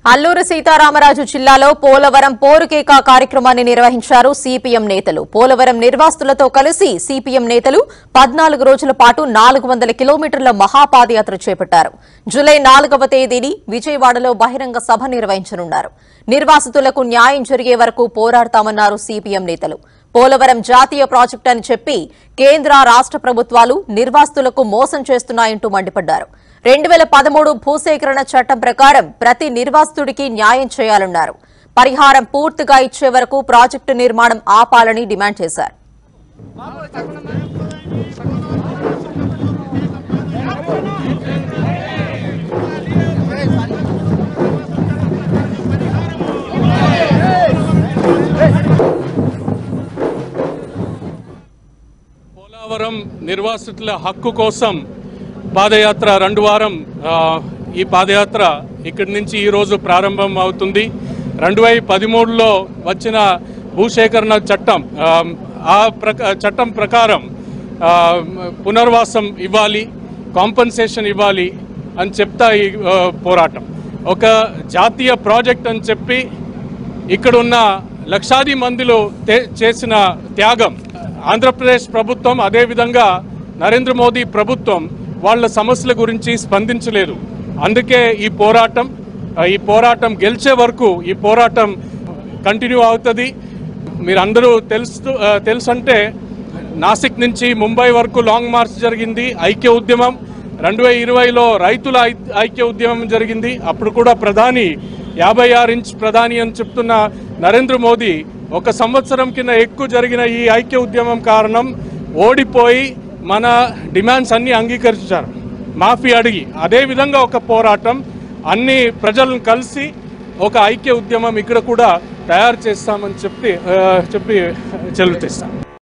అల్లూరు సీతారామరాజు జిల్లాలో పోలవరం పోరుకేక కార్యక్రమాన్ని నిర్వహించారు సిపిఎం నేతలు పోలవరం నిర్వాస్తులతో కలిసి సిపిఎం నేతలు పద్నాలుగు రోజుల పాటు నాలుగు వందల కిలోమీటర్ల మహాపాదయాత్ర చేపట్టారు జూలై నాలుగవ తేదీని విజయవాడలో బహిరంగ సభ నిర్వహించనున్నారు నిర్వాసితులకు న్యాయం జరిగే వరకు పోరాడతామన్నారు సిపిఎం నేతలు పోలవరం జాతీయ ప్రాజెక్టు అని చెప్పి కేంద్ర రాష్ట్ర ప్రభుత్వాలు నిర్వాసితులకు మోసం చేస్తున్నాయంటూ మండిపడ్డారు రెండు వేల పదమూడు భూసేకరణ చట్టం ప్రకారం ప్రతి నిర్వాసితుడికి న్యాయం చేయాలన్నారు పరిహారం పూర్తిగా ఇచ్చే వరకు ప్రాజెక్టు నిర్మాణం ఆపాలని డిమాండ్ చేశారు పోలవరం నిర్వాసితుల హక్కు కోసం పాదయాత్ర రెండు వారం ఆ, ఈ పాదయాత్ర ఇక్కడి నుంచి ఈరోజు ప్రారంభం అవుతుంది రెండు వేల పదిమూడులో వచ్చిన భూసేకరణ చట్టం ఆ, ఆ ప్రక చట్టం ప్రకారం ఆ, పునర్వాసం ఇవ్వాలి కాంపన్సేషన్ ఇవ్వాలి అని చెప్తా ఈ ఆ, పోరాటం ఒక జాతీయ ప్రాజెక్ట్ అని చెప్పి ఇక్కడున్న లక్షాది మందిలో తే- చేసిన త్యాగం ఆంధ్రప్రదేశ్ ప్రభుత్వం అదేవిధంగా నరేంద్ర మోదీ ప్రభుత్వం వాళ్ళ సమస్యల గురించి స్పందించలేదు అందుకే ఈ పోరాటం ఆ, ఈ పోరాటం గెలిచే వరకు ఈ పోరాటం కంటిన్యూ అవుతుంది మీరందరూ తెలుసు ఆ, తెలుసు అంటే నాసిక్ నుంచి ముంబై వరకు లాంగ్ మార్చ్ జరిగింది ఐక్య ఉద్యమం రెండు వేల ఇరవైలో రైతుల ఐ- ఐక్య ఉద్యమం జరిగింది అప్పుడు కూడా ప్రధాని యాభై ఆరు ఇంచ్ ప్రధాని అని చెప్తున్న నరేంద్ర మోదీ ఒక సంవత్సరం కింద ఎక్కువ జరిగిన ఈ ఐక్య ఉద్యమం కారణం ఓడిపోయి మన డిమాండ్స్ అన్ని అంగీకరించారు మాఫీ అడిగి అదేవిధంగా ఒక పోరాటం అన్ని ప్రజలను కలిసి ఒక ఐక్య ఉద్యమం ఇక్కడ కూడా తయారు చేస్తామని చెప్పి ఆ, చెప్పి చెల్లు చేస్తాం